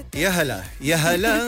يا هلا يا هلا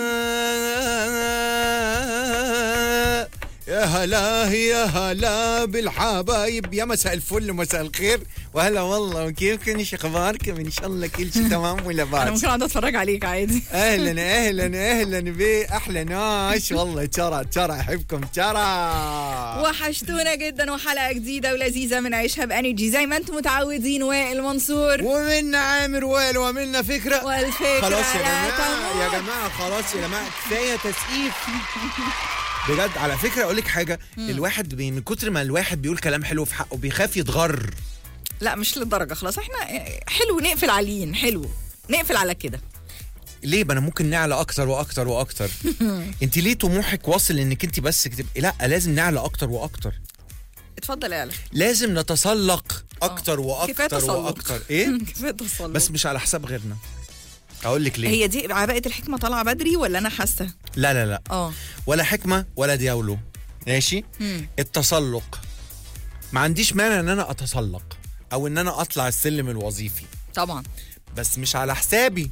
يا هلا يا هلا بالحبايب يا مساء الفل ومساء الخير وهلا والله وكيفكم ايش اخباركم ان شاء الله كل شيء تمام ولا انا باس ممكن اقعد اتفرج عليك عادي اهلا اهلا اهلا باحلى ناس والله ترى ترى احبكم ترى وحشتونا جدا وحلقه جديده ولذيذه من عيشها بانرجي زي ما انتم متعودين وائل منصور ومنا عامر وائل ومنا فكره والفكره خلاص يا لا جماعه يا تموت. جماعه خلاص يا جماعه كفايه تسقيف بجد على فكره اقول لك حاجه الواحد بي- من كتر ما الواحد بيقول كلام حلو في حقه بيخاف يتغر لا مش للدرجه خلاص احنا حلو نقفل عليين حلو نقفل على كده ليه ما انا ممكن نعلى اكتر واكتر واكتر انت ليه طموحك واصل انك انت بس تبقي لا لازم نعلى اكتر واكتر اتفضل يا لازم نتسلق اكتر كفايه واكتر تسلق واكتر ايه كفايه تسلق بس مش على حساب غيرنا اقول لك ليه هي دي عباءة الحكمة طالعة بدري ولا أنا حاسة؟ لا لا لا اه ولا حكمه ولا دياولو ماشي مم. التسلق ما عنديش مانع ان انا اتسلق او ان انا اطلع السلم الوظيفي طبعا بس مش على حسابي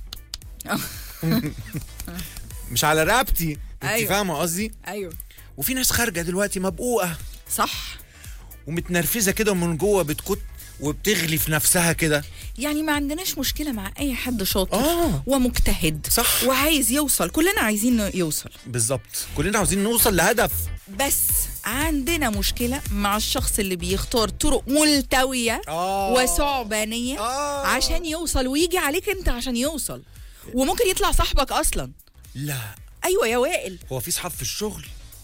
مش على رقبتي انت أيوة. فاهمه قصدي أيوه وفي ناس خارجه دلوقتي مبقوقه صح ومتنرفزه كده ومن جوه بتكت وبتغلي في نفسها كده يعني ما عندناش مشكلة مع أي حد شاطر آه. ومجتهد صح. وعايز يوصل كلنا عايزين يوصل بالظبط كلنا عاوزين نوصل لهدف بس عندنا مشكلة مع الشخص اللي بيختار طرق ملتوية آه. وثعبانية آه. عشان يوصل ويجي عليك انت عشان يوصل وممكن يطلع صاحبك اصلا لا ايوه يا وائل هو في صحاب في الشغل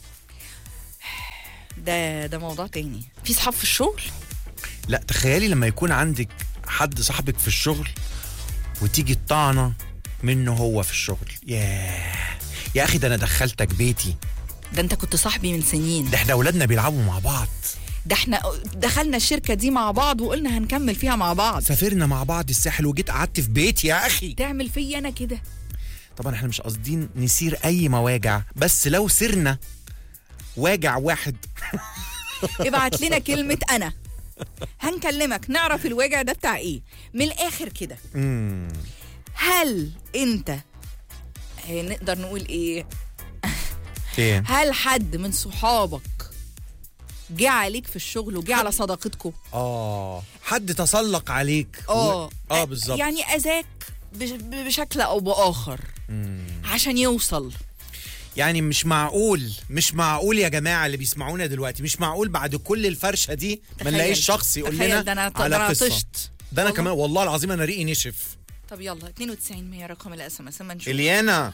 ده ده موضوع تاني في صحاب في الشغل لا تخيلي لما يكون عندك حد صاحبك في الشغل وتيجي الطعنه منه هو في الشغل ياه يا اخي ده انا دخلتك بيتي ده انت كنت صاحبي من سنين ده احنا اولادنا بيلعبوا مع بعض ده احنا دخلنا الشركة دي مع بعض وقلنا هنكمل فيها مع بعض سافرنا مع بعض الساحل وجيت قعدت في بيتي يا اخي تعمل فيا انا كده طبعا احنا مش قاصدين نسير اي مواجع بس لو سرنا واجع واحد ابعت لنا كلمة انا هنكلمك نعرف الوجع ده بتاع ايه من الاخر كده مم. هل انت آه، نقدر نقول ايه ايه هل حد من صحابك جه عليك في الشغل وجه على صداقتكم اه حد تسلق عليك اه و... اه بالظبط يعني اذاك بش- بشكل او باخر عشان يوصل يعني مش معقول مش معقول يا جماعه اللي بيسمعونا دلوقتي مش معقول بعد كل الفرشه دي ما تخيل. نلاقيش شخص يقول تخيل لنا ده أنا- على ده أنا قصه طشت. ده انا والله. كمان والله العظيم انا ريقي نشف طب يلا 92 100 رقم الاس ام اس اما نشوف اليانا